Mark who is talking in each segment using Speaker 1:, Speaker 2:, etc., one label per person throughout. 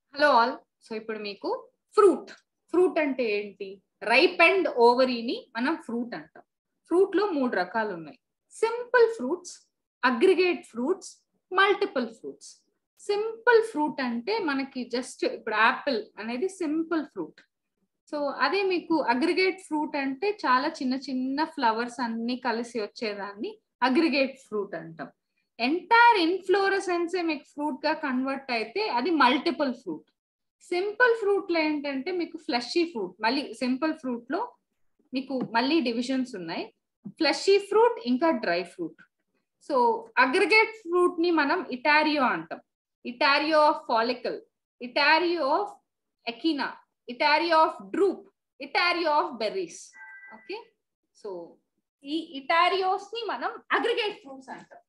Speaker 1: hello all so ఇప్పుడు మీకు fruit fruit అంటే ఏంటి రైప్ అండ్ ఓవరీని మనం ఫ్రూట్ అంటాం ఫ్రూట్ లో మూడు రకాలు ఉన్నాయి simple fruits aggregate fruits multiple fruits simple fruit అంటే మనకి జస్ట్ ఇప్పుడు యాపిల్ అనేది సింపుల్ ఫ్రూట్ సో అదే మీకు అగ్రిగేట్ ఫ్రూట్ అంటే చాలా చిన్న చిన్న ఫ్లవర్స్ అన్ని కలిసి వచ్చేదాన్ని అగ్రిగేట్ ఫ్రూట్ అంటాం ఎంటైర్ ఇన్ఫ్లోరసెన్స్ మీకు ఫ్రూట్ గా కన్వర్ట్ అయితే అది మల్టిపుల్ ఫ్రూట్ సింపుల్ ఫ్రూట్ లో ఏంటంటే మీకు ఫ్లెషీ ఫ్రూట్ మళ్ళీ సింపుల్ ఫ్రూట్ లో మీకు మళ్ళీ డివిజన్స్ ఉన్నాయి ఫ్లెషీ ఫ్రూట్ ఇంకా dry fruit so aggregate fruit ని మనం ఇటారియో అంటాం etaerio of follicle etaerio of achene etaerio of drupe etaerio of berries okay so ఈ ఇటారియోస్ ని మనం అగ్రిగేట్ ఫ్రూట్స్ అంటాం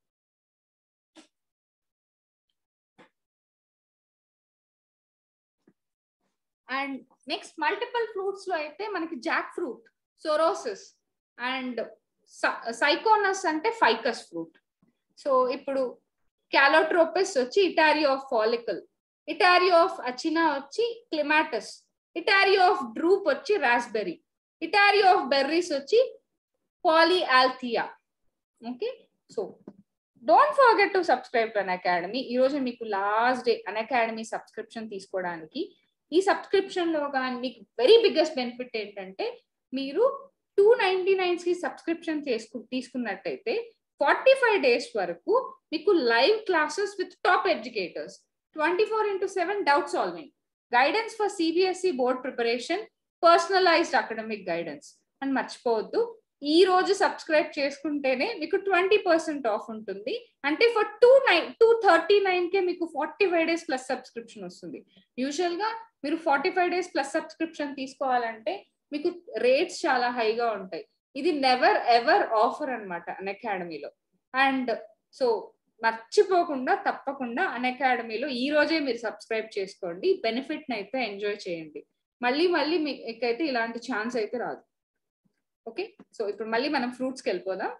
Speaker 1: అండ్ నెక్స్ట్ మల్టిపుల్ ఫ్రూట్స్ లో అయితే మనకి jackfruit sorosis and syconus అంటే ఫైకస్ ఫ్రూట్ సో ఇప్పుడు క్యాలోట్రోపిస్ వచ్చి etaerio of follicle etaerio of achene వచ్చి క్లిమాటస్ ఇటారియో ఆఫ్ డ్రూప్ వచ్చి రాస్బెర్రీ ఇటారియో ఆఫ్ బెర్రీస్ వచ్చి polyalthia okay so don't forget to subscribe to Unacademy ఈ రోజు మీకు last day Unacademy subscription తీసుకోవడానికి ఈ subscription లో కానీ మీకు వెరీ బిగ్గెస్ట్ బెనిఫిట్ ఏంటంటే మీరు టూ నైన్టీ నైన్స్ కి సబ్స్క్రిప్షన్ చేసుకు తీసుకున్నట్టయితే ఫార్టీ ఫైవ్ డేస్ వరకు మీకు live classes with top educators twenty four into seven doubt solving guidance for CBSE board preparation personalised academic guidance అని మర్చిపోవద్దు ఈ రోజు సబ్స్క్రైబ్ చేసుకుంటేనే మీకు ట్వంటీ పర్సెంట్ ఆఫ్ ఉంటుంది అంటే for two nine two thirty nine కే మీకు forty five days plus subscription వస్తుంది యూజువల్ గా మీరు forty five days plus subscription తీసుకోవాలంటే మీకు రేట్స్ చాలా హైగా ఉంటాయి ఇది నెవర్ ఎవర్ ఆఫర్ అనమాట అన్ అకాడమీలో అండ్ సో మర్చిపోకుండా తప్పకుండా అన్ అకాడమీలో ఈ రోజే మీరు సబ్స్క్రైబ్ చేసుకోండి బెనిఫిట్ అయితే ఎంజాయ్ చేయండి మళ్ళీ మళ్ళీ మీకైతే ఇలాంటి ఛాన్స్ అయితే రాదు ఓకే సో ఇప్పుడు మళ్ళీ మనం ఫ్రూట్స్కి వెళ్ళిపోదాం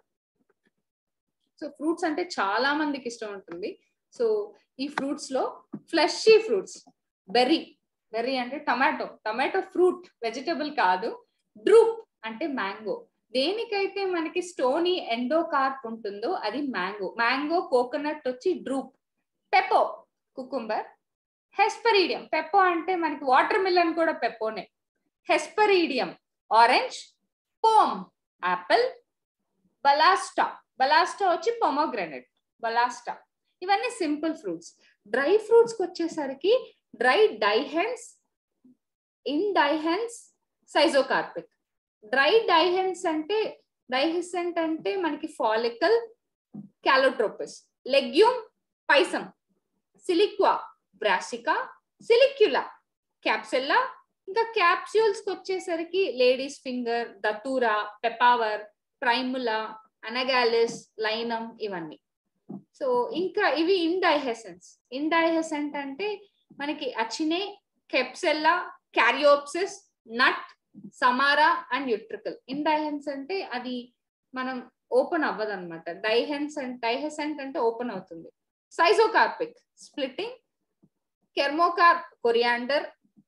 Speaker 1: సో ఫ్రూట్స్ అంటే చాలా మందికి ఇష్టం ఉంటుంది సో ఈ ఫ్రూట్స్ లో ఫ్లెషీ ఫ్రూట్స్ బెర్రీ బెర్రీ అంటే టమాటో టమాటో ఫ్రూట్ వెజిటబుల్ కాదు డ్రూప్ అంటే మ్యాంగో దేనికైతే మనకి స్టోనీ ఎండో కార్ప్ ఉంటుందో అది మ్యాంగో మ్యాంగో కోకోనట్ వచ్చి డ్రూప్ పెప్పో కుకుంబర్ హెస్పరీడియం పెప్పో అంటే మనకి వాటర్ మిలన్ కూడా పెప్పోనే హెస్పరీడియం ఆరెంజ్ పోమ్ యాపిల్ బలాస్టా బలాస్టా వచ్చి పొమోగ్రెనెట్ బలాస్టా ఇవన్నీ సింపుల్ ఫ్రూట్స్ డ్రై ఫ్రూట్స్ కి వచ్చేసరికి dry dehiscent indehiscent schizocarpic dry dehiscent అంటే డైహెసెంట్ అంటే మనకి follicle calotropis legume pisum siliqua brassica silicula capsella ఇంకా క్యాప్స్యూల్స్ కి వచ్చేసరికి లేడీస్ ఫింగర్ దతూరా పెపావర్ ప్రైములా అనగాలిస్ లైనం ఇవన్నీ సో ఇంకా ఇవి ఇండైహెసెన్స్ ఇండైహెసెంట్ అంటే మనకి అచినే కెప్సెల్లా క్యారియోప్సిస్ నట్ సమారా అండ్ యుట్రికల్ ఇండైహెన్స్ అంటే అది మనం ఓపెన్ అవ్వదు అనమాట డైహెన్స్ అండ్ డైహెసెంట్ అంటే ఓపెన్ అవుతుంది schizocarpic splitting cremocarp coriander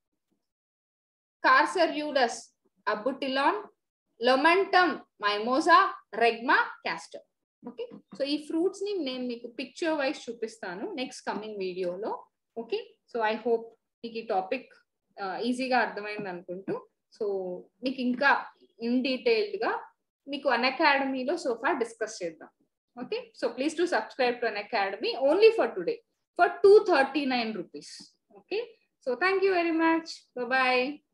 Speaker 1: carcerulus abutilon lomentum mimosa regma castor okay so ఈ ఫ్రూట్స్ ని నేను మీకు పిక్చర్ వైజ్ చూపిస్తాను నెక్స్ట్ కమింగ్ వీడియోలో ఓకే సో ఐ హోప్ మీకు ఈ టాపిక్ ఈజీగా అర్థమైంది అనుకుంటూ సో మీకు ఇంకా ఇన్ డీటెయిల్డ్ గా మీకు అన్ అకాడమీలో సోఫా డిస్కస్ చేద్దాం okay so please to subscribe to Unacademy only for today for two thirty nine rupees okay so thank you very much bye